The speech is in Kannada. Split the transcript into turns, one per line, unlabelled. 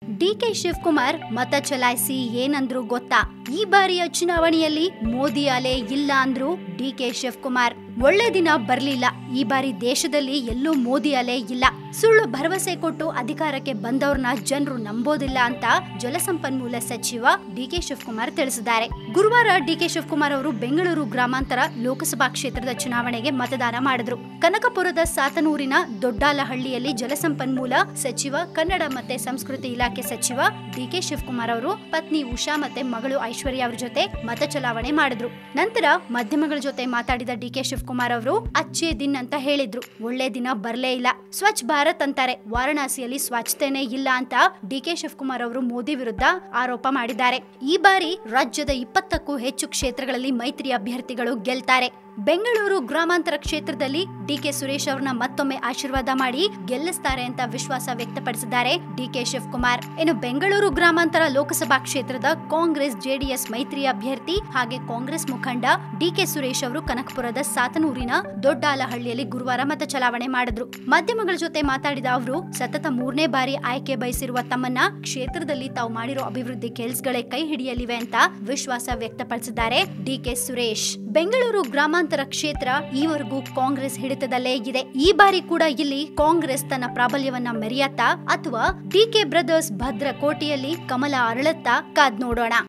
ಡಿಕೆ ಶಿವಕುಮಾರ್ ಮತ ಚಲಾಯಿಸಿ ಏನಂದ್ರು ಗೊತ್ತಾ ಈ ಬಾರಿಯ ಚುನಾವಣೆಯಲ್ಲಿ ಮೋದಿ ಅಲೆ ಇಲ್ಲ ಅಂದ್ರು ಡಿಕೆ ಶಿವಕುಮಾರ್ ಒಳ್ಳೆ ದಿನ ಬರ್ಲಿಲ್ಲ ಈ ಬಾರಿ ದೇಶದಲ್ಲಿ ಎಲ್ಲೂ ಮೋದಿ ಅಲೆ ಇಲ್ಲ ಸುಳ್ಳು ಭರವಸೆ ಕೊಟ್ಟು ಅಧಿಕಾರಕ್ಕೆ ಬಂದವ್ರನ್ನ ಜನರು ನಂಬೋದಿಲ್ಲ ಅಂತ ಜಲಸಂಪನ್ಮೂಲ ಸಚಿವ ಡಿಕೆ ಶಿವಕುಮಾರ್ ತಿಳಿಸಿದ್ದಾರೆ ಗುರುವಾರ ಡಿಕೆ ಶಿವಕುಮಾರ್ ಅವರು ಬೆಂಗಳೂರು ಗ್ರಾಮಾಂತರ ಲೋಕಸಭಾ ಕ್ಷೇತ್ರದ ಚುನಾವಣೆಗೆ ಮತದಾನ ಮಾಡಿದ್ರು ಕನಕಪುರದ ಸಾತನೂರಿನ ದೊಡ್ಡಾಲಹಳ್ಳಿಯಲ್ಲಿ ಜಲಸಂಪನ್ಮೂಲ ಸಚಿವ ಕನ್ನಡ ಮತ್ತೆ ಸಂಸ್ಕೃತಿ ಇಲಾಖೆ ಸಚಿವ ಡಿಕೆ ಶಿವಕುಮಾರ್ ಅವರು ಪತ್ನಿ ಉಷಾ ಮತ್ತೆ ಮಗಳು ಐಶ್ವರ್ಯ ಅವ್ರ ಜೊತೆ ಮತ ಚಲಾವಣೆ ಮಾಡಿದ್ರು ನಂತರ ಮಾಧ್ಯಮಗಳ ಜೊತೆ ಮಾತಾಡಿದ ಡಿಕೆ ಶಿವಕುಮಾರ್ ಅವರು ಅಚ್ಚೇ ದಿನ್ ಅಂತ ಹೇಳಿದ್ರು ಒಳ್ಳೆ ದಿನ ಬರ್ಲೇ ಇಲ್ಲ ಸ್ವಚ್ಛ ಭಾರತ್ ಅಂತಾರೆ ವಾರಣಾಸಿಯಲ್ಲಿ ಸ್ವಚ್ಛತೆನೇ ಇಲ್ಲ ಅಂತ ಡಿಕೆ ಶಿವಕುಮಾರ್ ಅವರು ಮೋದಿ ವಿರುದ್ಧ ಆರೋಪ ಮಾಡಿದ್ದಾರೆ ಈ ಬಾರಿ ರಾಜ್ಯದ ಇಪ್ಪತ್ತಕ್ಕೂ ಹೆಚ್ಚು ಕ್ಷೇತ್ರಗಳಲ್ಲಿ ಮೈತ್ರಿ ಅಭ್ಯರ್ಥಿಗಳು ಗೆಲ್ತಾರೆ ಬೆಂಗಳೂರು ಗ್ರಾಮಾಂತರ ಕ್ಷೇತ್ರದಲ್ಲಿ ಡಿಕೆ ಸುರೇಶ್ ಅವ್ರನ್ನ ಮತ್ತೊಮ್ಮೆ ಆಶೀರ್ವಾದ ಮಾಡಿ ಗೆಲ್ಲಿಸ್ತಾರೆ ಅಂತ ವಿಶ್ವಾಸ ವ್ಯಕ್ತಪಡಿಸಿದ್ದಾರೆ ಡಿಕೆ ಶಿವಕುಮಾರ್ ಇನ್ನು ಬೆಂಗಳೂರು ಗ್ರಾಮಾಂತರ ಲೋಕಸಭಾ ಕ್ಷೇತ್ರದ ಕಾಂಗ್ರೆಸ್ ಜೆಡಿಎಸ್ ಮೈತ್ರಿ ಅಭ್ಯರ್ಥಿ ಹಾಗೆ ಕಾಂಗ್ರೆಸ್ ಮುಖಂಡ ಡಿಕೆ ಸುರೇಶ್ ಅವರು ಕನಕಪುರದ ಸಾತನೂರಿನ ದೊಡ್ಡಾಲಹಳ್ಳಿಯಲ್ಲಿ ಗುರುವಾರ ಮತ ಚಲಾವಣೆ ಮಾಡಿದ್ರು ಮಾಧ್ಯಮಗಳ ಜೊತೆ ಮಾತಾಡಿದ ಅವರು ಸತತ ಮೂರನೇ ಬಾರಿ ಆಯ್ಕೆ ಬಯಸಿರುವ ತಮ್ಮನ್ನ ಕ್ಷೇತ್ರದಲ್ಲಿ ತಾವು ಮಾಡಿರೋ ಅಭಿವೃದ್ಧಿ ಕೆಲಸಗಳೇ ಕೈ ಹಿಡಿಯಲಿವೆ ಅಂತ ವಿಶ್ವಾಸ ವ್ಯಕ್ತಪಡಿಸಿದ್ದಾರೆ ಡಿಕೆ ಸುರೇಶ್ ಬೆಂಗಳೂರು ಗ್ರಾಮಾಂತರ ಕ್ಷೇತ್ರ ಈವರೆಗೂ ಕಾಂಗ್ರೆಸ್ ಹಿಡಿತದಲ್ಲೇ ಇದೆ ಈ ಬಾರಿ ಕೂಡ ಇಲ್ಲಿ ಕಾಂಗ್ರೆಸ್ ತನ್ನ ಪ್ರಾಬಲ್ಯವನ್ನ ಮೆರೆಯತ್ತಾ ಅಥವಾ ಡಿಕೆ ಬ್ರದರ್ಸ್ ಭದ್ರಕೋಟೆಯಲ್ಲಿ ಕಮಲ ಅರಳತ್ತಾ ಕಾದ್ ನೋಡೋಣ